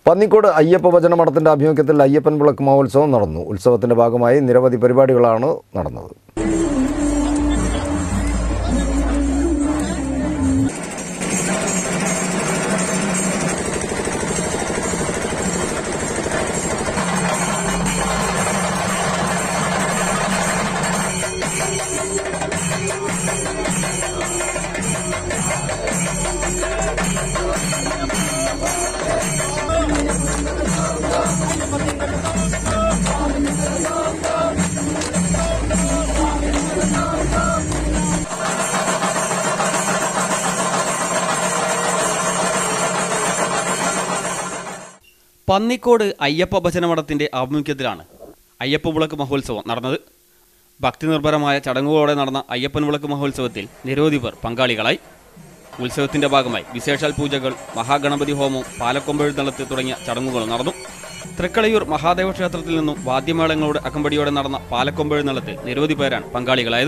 പന്നിക്കോട് അയ്യപ്പ ഭജന മഠത്തിന്റെ ആഭിമുഖ്യത്തിൽ അയ്യപ്പൻ വിളക്ക് മഹോത്സവം നടന്നു ഉത്സവത്തിന്റെ ഭാഗമായി നിരവധി പരിപാടികളാണ് നടന്നത് പന്നിക്കോട് അയ്യപ്പ ഭജന മഠത്തിന്റെ ആഭിമുഖ്യത്തിലാണ് അയ്യപ്പ വിളക്ക് മഹോത്സവം നടന്നത് ഭക്തി നിർഭരമായ ചടങ്ങുകളോടെ നടന്ന അയ്യപ്പൻ വിളക്ക് മഹോത്സവത്തിൽ നിരവധി പേർ പങ്കാളികളായി ഉത്സവത്തിന്റെ ഭാഗമായി വിശേഷാൽ പൂജകൾ മഹാഗണപതി ഹോമം പാലക്കൊമ്പെഴുന്നള്ളത്ത് തുടങ്ങിയ ചടങ്ങുകൾ നടന്നു തൃക്കളയൂർ മഹാദേവ ക്ഷേത്രത്തിൽ നിന്നും വാദ്യമേളങ്ങളുടെ അകമ്പടിയോടെ നടന്ന പാലക്കൊമ്പെഴുന്നള്ളത്തിൽ നിരവധി പേരാണ് പങ്കാളികളായത്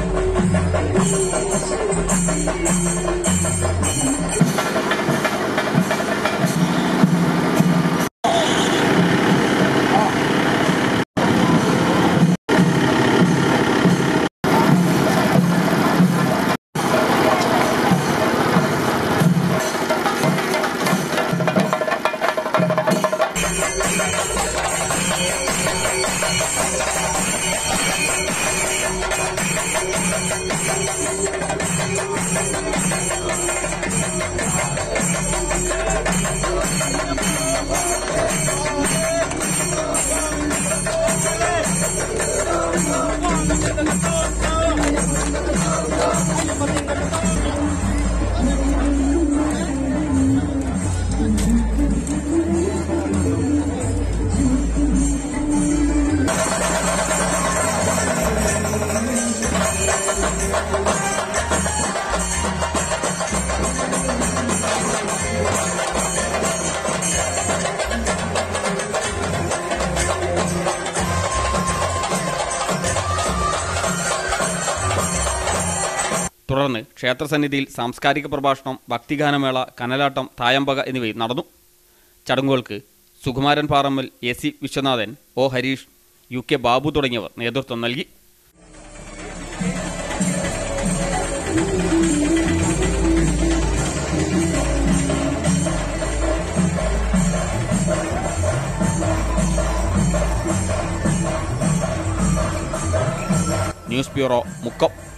തുടർന്ന് ക്ഷേത്രസന്നിധിയിൽ സാംസ്കാരിക പ്രഭാഷണം ഭക്തിഗാനമേള കനലാട്ടം തായമ്പക എന്നിവയും നടന്നു ചടങ്ങുകൾക്ക് Sukumaran Parammal A C Viswanathan O Harish U K Babu തുടങ്ങിയവർ നേതൃത്വം നൽകി ന്യൂസ് ബ്യൂറോ മുക്കം